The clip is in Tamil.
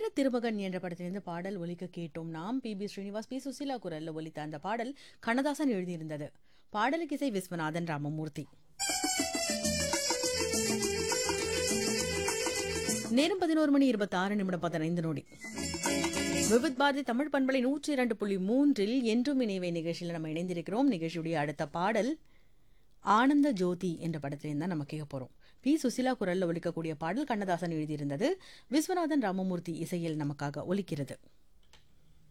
திருமகன் என்ற படத்திலிருந்து பாடல் ஒலிக்க கேட்டோம் நாம் P B Srinivas P Susheela குரல்ல ஒலித்த அந்த பாடல் கண்ணதாசன் எழுதியிருந்தது பாடலுக்கு இசை விஸ்வநாதன் ராமமூர்த்தி நேரம் பதினோரு மணி இருபத்தி ஆறு நிமிடம் பதினைந்து நொடி விவித் பாரதி தமிழ் பண்பலை நூற்றி இரண்டு புள்ளி மூன்றில் என்றும் இணைவை நிகழ்ச்சியில் நம்ம இணைந்திருக்கிறோம் நிகழ்ச்சியுடைய அடுத்த பாடல் ஆனந்த ஜோதி என்ற படத்திலிருந்து தான் நம்ம கேட்க போறோம் பி சுசிலா குரல்ல ஒலிக்கக்கூடிய பாடல் கண்ணதாசன் எழுதியிருந்தது விஸ்வநாதன் ராமமூர்த்தி இசையில் நமக்காக ஒலிக்கிறது